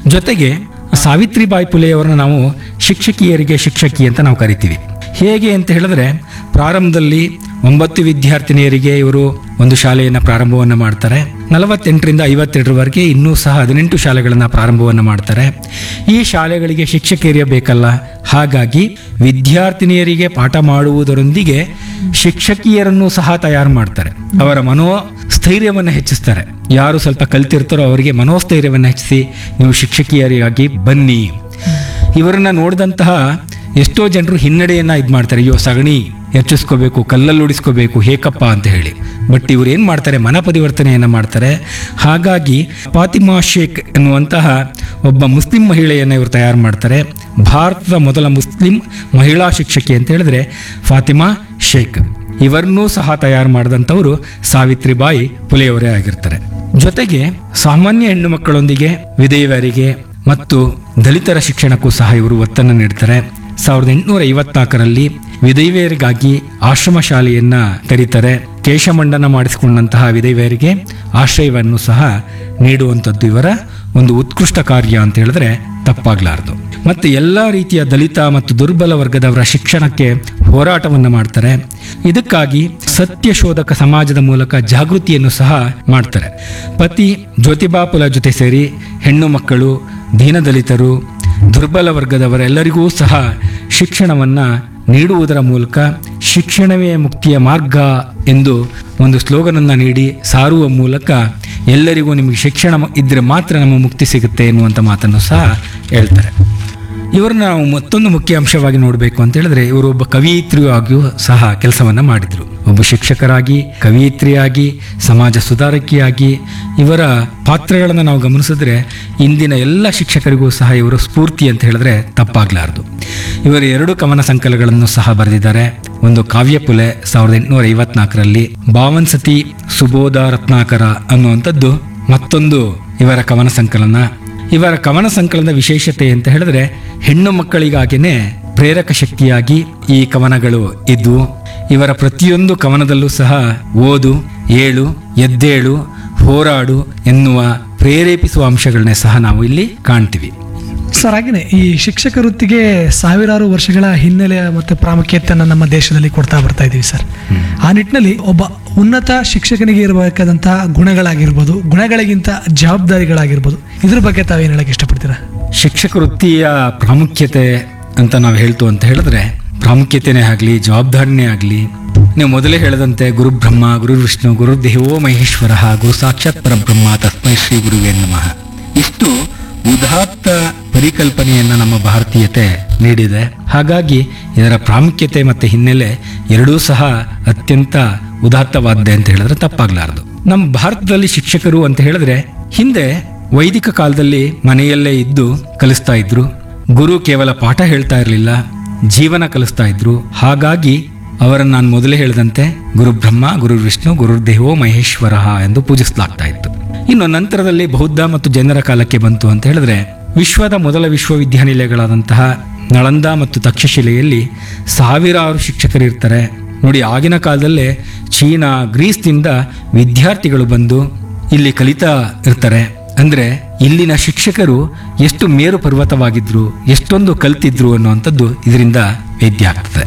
ಜೊತೆಗೆ ಸಾವಿತ್ರಿಬಾಯಿ ಪುಲೆಯವರನ್ನ ನಾವು ಶಿಕ್ಷಕಿಯರಿಗೆ ಶಿಕ್ಷಕಿ ಅಂತ ನಾವು ಕರಿತೀವಿ ಹೇಗೆ ಅಂತ ಹೇಳಿದ್ರೆ ಪ್ರಾರಂಭದಲ್ಲಿ ಒಂಬತ್ತು ವಿದ್ಯಾರ್ಥಿನಿಯರಿಗೆ ಇವರು ಒಂದು ಶಾಲೆಯನ್ನು ಪ್ರಾರಂಭವನ್ನು ಮಾಡ್ತಾರೆ ನಲವತ್ತೆಂಟರಿಂದ ಐವತ್ತೆರಡರವರೆಗೆ ಇನ್ನೂ ಸಹ ಹದಿನೆಂಟು ಶಾಲೆಗಳನ್ನು ಪ್ರಾರಂಭವನ್ನು ಮಾಡ್ತಾರೆ ಈ ಶಾಲೆಗಳಿಗೆ ಶಿಕ್ಷಕಿಯರೇ ಬೇಕಲ್ಲ ಹಾಗಾಗಿ ವಿದ್ಯಾರ್ಥಿನಿಯರಿಗೆ ಪಾಠ ಮಾಡುವುದರೊಂದಿಗೆ ಶಿಕ್ಷಕಿಯರನ್ನು ಸಹ ತಯಾರು ಮಾಡ್ತಾರೆ ಅವರ ಮನೋ ಸ್ಥೈರ್ಯವನ್ನು ಹೆಚ್ಚಿಸ್ತಾರೆ ಯಾರು ಸ್ವಲ್ಪ ಕಲ್ತಿರ್ತಾರೋ ಅವರಿಗೆ ಮನೋಸ್ಥೈರ್ಯವನ್ನು ಹೆಚ್ಚಿಸಿ ನೀವು ಶಿಕ್ಷಕಿಯರಿಗಾಗಿ ಬನ್ನಿ ಇವರನ್ನ ನೋಡಿದಂತಹ ಎಷ್ಟೋ ಜನರು ಹಿನ್ನಡೆಯನ್ನ ಇದು ಮಾಡ್ತಾರೆ ಅಯ್ಯೋ ಸಗಣಿ ಹೆಚ್ಚಿಸ್ಕೋಬೇಕು ಕಲ್ಲಲ್ಲಿ ಉಡಿಸ್ಕೋಬೇಕು ಹೇಕಪ್ಪ ಅಂತ ಹೇಳಿ ಬಟ್ ಇವ್ರು ಏನು ಮಾಡ್ತಾರೆ ಮನ ಪರಿವರ್ತನೆಯನ್ನು ಮಾಡ್ತಾರೆ ಹಾಗಾಗಿ ಫಾತಿಮಾ ಶೇಖ್ ಎನ್ನುವಂತಹ ಒಬ್ಬ ಮುಸ್ಲಿಂ ಮಹಿಳೆಯನ್ನು ಇವರು ತಯಾರು ಮಾಡ್ತಾರೆ ಭಾರತದ ಮೊದಲ ಮುಸ್ಲಿಂ ಮಹಿಳಾ ಶಿಕ್ಷಕಿ ಅಂತ ಹೇಳಿದ್ರೆ ಫಾತಿಮಾ ಶೇಖ್ ಇವರನ್ನೂ ಸಹ ತಯಾರು ಮಾಡಿದಂಥವರು ಸಾವಿತ್ರಿಬಾಯಿ ಪುಲೆಯವರೇ ಆಗಿರ್ತಾರೆ ಜೊತೆಗೆ ಸಾಮಾನ್ಯ ಹೆಣ್ಣು ಮಕ್ಕಳೊಂದಿಗೆ ವಿಧೇಯರಿಗೆ ಮತ್ತು ದಲಿತರ ಶಿಕ್ಷಣಕ್ಕೂ ಸಹ ಇವರು ಒತ್ತನ್ನು ನೀಡ್ತಾರೆ ಸಾವಿರದ ಎಂಟುನೂರ ಐವತ್ನಾಲ್ಕರಲ್ಲಿ ವಿಧೈವೆಯರಿಗಾಗಿ ಆಶ್ರಮ ಶಾಲೆಯನ್ನ ತೆರೀತಾರೆ ಕೇಶಮಂಡನ ಮಾಡಿಸಿಕೊಂಡಂತಹ ವಿಧೈವೆಯರಿಗೆ ಆಶ್ರಯವನ್ನು ಸಹ ನೀಡುವಂಥದ್ದು ಇವರ ಒಂದು ಉತ್ಕೃಷ್ಟ ಕಾರ್ಯ ಅಂತ ಹೇಳಿದ್ರೆ ತಪ್ಪಾಗ್ಲಾರ್ದು ಮತ್ತೆ ಎಲ್ಲ ರೀತಿಯ ದಲಿತ ಮತ್ತು ದುರ್ಬಲ ವರ್ಗದವರ ಶಿಕ್ಷಣಕ್ಕೆ ಹೋರಾಟವನ್ನು ಮಾಡ್ತಾರೆ ಇದಕ್ಕಾಗಿ ಸತ್ಯಶೋಧಕ ಸಮಾಜದ ಮೂಲಕ ಜಾಗೃತಿಯನ್ನು ಸಹ ಮಾಡ್ತಾರೆ ಪತಿ ಜ್ಯೋತಿಬಾಪುಲ ಜೊತೆ ಸೇರಿ ಹೆಣ್ಣು ಮಕ್ಕಳು ದೀನದಲಿತರು ದುರ್ಬಲ ವರ್ಗದವರೆಲ್ಲರಿಗೂ ಸಹ ಶಿಕ್ಷಣವನ್ನ ನೀಡುವುದರ ಮೂಲಕ ಶಿಕ್ಷಣವೇ ಮುಕ್ತಿಯ ಮಾರ್ಗ ಎಂದು ಒಂದು ಸ್ಲೋಗನನ್ನು ನೀಡಿ ಸಾರುವ ಮೂಲಕ ಎಲ್ಲರಿಗೂ ನಿಮಗೆ ಶಿಕ್ಷಣ ಇದ್ದರೆ ಮಾತ್ರ ನಮ್ಮ ಮುಕ್ತಿ ಸಿಗುತ್ತೆ ಎನ್ನುವಂಥ ಮಾತನ್ನು ಸಹ ಹೇಳ್ತಾರೆ ಇವ್ರನ್ನ ನಾವು ಮತ್ತೊಂದು ಮುಖ್ಯ ಅಂಶವಾಗಿ ನೋಡಬೇಕು ಅಂತ ಹೇಳಿದ್ರೆ ಇವರು ಒಬ್ಬ ಕವಿಯಿತ್ರಿಯೂ ಆಗಿಯೂ ಸಹ ಕೆಲಸವನ್ನ ಮಾಡಿದ್ರು ಒಬ್ಬ ಶಿಕ್ಷಕರಾಗಿ ಕವಿಯಿತ್ರಿಯಾಗಿ ಸಮಾಜ ಸುಧಾರಕಿಯಾಗಿ ಇವರ ಪಾತ್ರಗಳನ್ನು ನಾವು ಗಮನಿಸಿದ್ರೆ ಇಂದಿನ ಎಲ್ಲ ಶಿಕ್ಷಕರಿಗೂ ಸಹ ಇವರು ಸ್ಫೂರ್ತಿ ಅಂತ ಹೇಳಿದ್ರೆ ತಪ್ಪಾಗ್ಲಾರ್ದು ಇವರು ಎರಡು ಕವನ ಸಂಕಲನಗಳನ್ನು ಸಹ ಬರೆದಿದ್ದಾರೆ ಒಂದು ಕಾವ್ಯಪುಲೆ ಸಾವಿರದ ಎಂಟುನೂರ ಐವತ್ನಾಲ್ಕರಲ್ಲಿ ಬಾವನ್ ಸತಿ ಸುಬೋಧ ರತ್ನಾಕರ ಅನ್ನುವಂಥದ್ದು ಮತ್ತೊಂದು ಇವರ ಕವನ ಸಂಕಲನ ಇವರ ಕವನ ಸಂಕಲನದ ವಿಶೇಷತೆ ಅಂತ ಹೇಳಿದ್ರೆ ಹೆಣ್ಣು ಮಕ್ಕಳಿಗಾಗಿನೇ ಪ್ರೇರಕ ಶಕ್ತಿಯಾಗಿ ಈ ಕವನಗಳು ಇದ್ವು ಇವರ ಪ್ರತಿಯೊಂದು ಕವನದಲ್ಲೂ ಸಹ ಓದು ಏಳು ಎದ್ದೇಳು ಹೋರಾಡು ಎನ್ನುವ ಪ್ರೇರೇಪಿಸುವ ಅಂಶಗಳನ್ನೇ ಸಹ ನಾವು ಇಲ್ಲಿ ಕಾಣ್ತೀವಿ ಸರ್ ಹಾಗೇನೆ ಈ ಶಿಕ್ಷಕ ವೃತ್ತಿಗೆ ಸಾವಿರಾರು ವರ್ಷಗಳ ಹಿನ್ನೆಲೆ ಮತ್ತು ಪ್ರಾಮುಖ್ಯತೆಯನ್ನು ನಮ್ಮ ದೇಶದಲ್ಲಿ ಕೊಡ್ತಾ ಬರ್ತಾ ಇದ್ದೀವಿ ಸರ್ ಆ ನಿಟ್ಟಿನಲ್ಲಿ ಒಬ್ಬ ಉನ್ನತ ಶಿಕ್ಷಕನಿಗೆ ಇರಬೇಕಾದಂತಹ ಗುಣಗಳಾಗಿರ್ಬೋದು ಗುಣಗಳಿಗಿಂತ ಜವಾಬ್ದಾರಿಗಳಾಗಿರ್ಬೋದು ಇದ್ರ ಬಗ್ಗೆ ತಾವೇನು ಹೇಳಕ್ಕೆ ಇಷ್ಟಪಡ್ತೀರಾ ಶಿಕ್ಷಕ ವೃತ್ತಿಯ ಪ್ರಾಮುಖ್ಯತೆ ಅಂತ ನಾವು ಹೇಳ್ತು ಅಂತ ಹೇಳಿದ್ರೆ ಪ್ರಾಮುಖ್ಯತೆನೇ ಆಗಲಿ ಜವಾಬ್ದಾರಿನೇ ಆಗಲಿ ನೀವು ಮೊದಲೇ ಹೇಳದಂತೆ ಗುರು ಬ್ರಹ್ಮ ಗುರು ವಿಷ್ಣು ಗುರು ದೇವೋ ಮಹೇಶ್ವರ ಗುರು ಸಾಕ್ಷಾತ್ ಪರಬ್ರಹ್ಮ ತಸ್ಮೈ ಶ್ರೀ ಗುರುವೇ ನಮಃ ಇಷ್ಟು ಉದಾತ್ತ ಪರಿಕಲ್ಪನೆಯನ್ನ ನಮ್ಮ ಭಾರತೀಯತೆ ನೀಡಿದೆ ಹಾಗಾಗಿ ಇದರ ಪ್ರಾಮುಖ್ಯತೆ ಮತ್ತೆ ಹಿನ್ನೆಲೆ ಎರಡೂ ಸಹ ಅತ್ಯಂತ ಉದಾತ್ತವಾದ್ದೆ ಅಂತ ಹೇಳಿದ್ರೆ ತಪ್ಪಾಗ್ಲಾರದು ನಮ್ಮ ಭಾರತದಲ್ಲಿ ಶಿಕ್ಷಕರು ಅಂತ ಹೇಳಿದ್ರೆ ಹಿಂದೆ ವೈದಿಕ ಕಾಲದಲ್ಲಿ ಮನೆಯಲ್ಲೇ ಇದ್ದು ಕಲಿಸ್ತಾ ಇದ್ರು ಗುರು ಕೇವಲ ಪಾಠ ಹೇಳ್ತಾ ಇರಲಿಲ್ಲ ಜೀವನ ಕಲಿಸ್ತಾ ಇದ್ರು ಹಾಗಾಗಿ ಅವರನ್ನು ನಾನು ಮೊದಲೇ ಹೇಳಿದಂತೆ ಗುರು ಬ್ರಹ್ಮ ಗುರು ವಿಷ್ಣು ಗುರುದೇವೋ ಮಹೇಶ್ವರ ಎಂದು ಪೂಜಿಸಲಾಗ್ತಾ ಇತ್ತು ಇನ್ನು ನಂತರದಲ್ಲಿ ಬೌದ್ಧ ಮತ್ತು ಜೈನರ ಕಾಲಕ್ಕೆ ಬಂತು ಅಂತ ಹೇಳಿದ್ರೆ ವಿಶ್ವದ ಮೊದಲ ವಿಶ್ವವಿದ್ಯಾನಿಲಯಗಳಾದಂತಹ ನಳಂದ ಮತ್ತು ತಕ್ಷಶಿಲೆಯಲ್ಲಿ ಸಾವಿರಾರು ಶಿಕ್ಷಕರು ಇರ್ತಾರೆ ನೋಡಿ ಆಗಿನ ಕಾಲದಲ್ಲೇ ಚೀನಾ ಗ್ರೀಸ್ನಿಂದ ವಿದ್ಯಾರ್ಥಿಗಳು ಬಂದು ಇಲ್ಲಿ ಕಲಿತಾ ಇರ್ತಾರೆ ಅಂದ್ರೆ ಇಲ್ಲಿನ ಶಿಕ್ಷಕರು ಎಷ್ಟು ಮೇರು ಪರ್ವತವಾಗಿದ್ರು ಎಷ್ಟೊಂದು ಕಲ್ತಿದ್ರು ಅನ್ನುವಂಥದ್ದು ಇದರಿಂದ ವೇದ್ಯ ಆಗ್ತದೆ